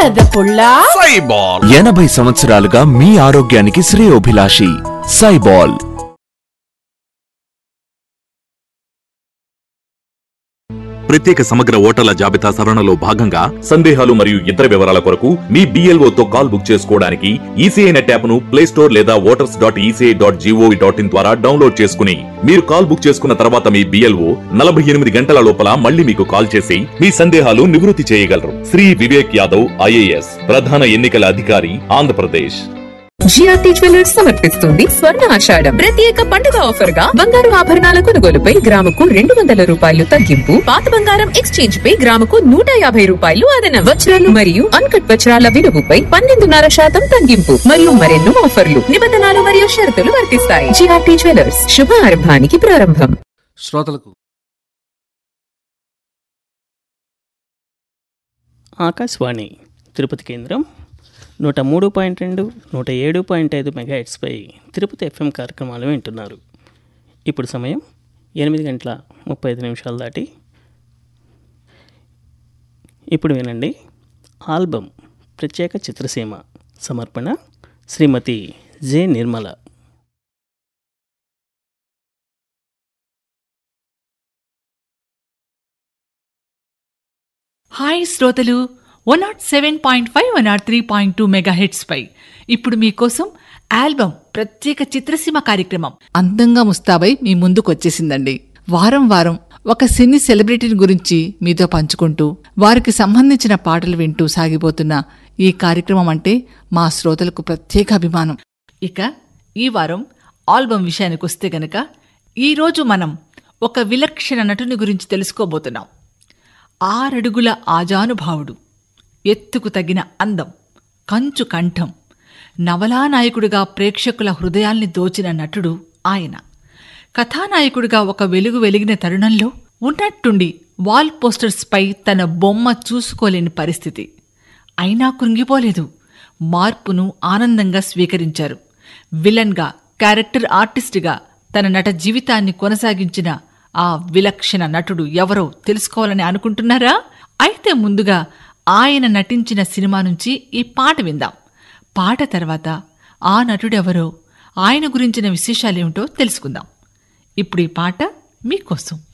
బురద పుల్ల సైబాల్ ఎనభై సంవత్సరాలుగా మీ ఆరోగ్యానికి శ్రేయోభిలాషి సైబాల్ ప్రత్యేక సమగ్ర ఓటర్ల జాబితా సవరణలో భాగంగా సందేహాలు మరియు ఇతర వివరాల కొరకు మీ BLO తో కాల్ బుక్ చేసుకోవడానికి ఈసీఐ నెట్ యాప్ ను ప్లే స్టోర్ లేదా voters dot E C I dot G O V dot in ద్వారా డౌన్లోడ్ చేసుకుని మీరు కాల్ బుక్ చేసుకున్న తర్వాత మీ బిఎల్ఓ నలభై ఎనిమిది గంటల లోపల మళ్ళీ మీకు కాల్ చేసి మీ సందేహాలు నివృత్తి చేయగలరు శ్రీ వివేక్ యాదవ్ ఐఏఎస్ ప్రధాన ఎన్నికల అధికారి ఆంధ్రప్రదేశ్ జిఆర్టీ జ్యువెలర్స్ సమర్పిస్తుంది స్వర్ణ ఆషాఢం ప్రత్యేక పండుగ ఆఫర్ గా బంగారు ఆభరణాల కొనుగోలుపై గ్రాముకు రెండు వందల రూపాయలు తగ్గింపు పాత బంగారం ఎక్స్చేంజ్ పై గ్రాముకు నూట యాభై రూపాయలు అదనం వజ్రాలు మరియు అన్కట్ వజ్రాల విలువపై పన్నెండున్నర శాతం తగ్గింపు మరియు మరెన్నో ఆఫర్లు నిబంధనలు మరియు షరతులు వర్తిస్తాయి జిఆర్టీ జ్యువెలర్స్ శుభారంభానికి ప్రారంభం శ్రోతలకు ఆకాశవాణి తిరుపతి కేంద్రం నూట మూడు పాయింట్ రెండు నూట ఏడు పాయింట్ ఐదు మెగాహెట్స్పై తిరుపతి ఎఫ్ఎం కార్యక్రమాలు వింటున్నారు ఇప్పుడు సమయం ఎనిమిది గంటల ముప్పై ఐదు నిమిషాలు దాటి ఇప్పుడు వినండి ఆల్బమ్ ప్రత్యేక చిత్రసీమ సమర్పణ శ్రీమతి జె నిర్మల హాయ్ శ్రోతలు one naught seven point five one naught three point two mega పై ఇప్పుడు మీకోసం ఆల్బమ్ ప్రత్యేక చిత్రసీమ కార్యక్రమం అందంగా ముస్తాబై మీ ముందుకు వచ్చేసిందండి వారం వారం ఒక సినీ సెలబ్రిటీని గురించి మీతో పంచుకుంటూ వారికి సంబంధించిన పాటలు వింటూ సాగిపోతున్న ఈ కార్యక్రమం అంటే మా శ్రోతలకు ప్రత్యేక అభిమానం ఇక ఈ వారం ఆల్బమ్ విషయానికి వస్తే గనక ఈరోజు మనం ఒక విలక్షణ నటుని గురించి తెలుసుకోబోతున్నాం ఆరడుగుల ఆజానుభావుడు ఎత్తుకు తగిన అందం కంచు కంఠం నవలానాయకుడిగా ప్రేక్షకుల హృదయాల్ని దోచిన నటుడు ఆయన కథానాయకుడిగా ఒక వెలుగు వెలిగిన తరుణంలో ఉన్నట్టుండి వాల్ పోస్టర్స్పై తన బొమ్మ చూసుకోలేని పరిస్థితి అయినా కృంగిపోలేదు మార్పును ఆనందంగా స్వీకరించారు విలన్గా క్యారెక్టర్ ఆర్టిస్ట్గా తన నట జీవితాన్ని కొనసాగించిన ఆ విలక్షణ నటుడు ఎవరో తెలుసుకోవాలని అనుకుంటున్నారా అయితే ముందుగా ఆయన నటించిన సినిమా నుంచి ఈ పాట విందాం పాట తర్వాత ఆ నటుడెవరో ఆయన గురించిన విశేషాలేమిటో తెలుసుకుందాం ఇప్పుడు ఈ పాట మీకోసం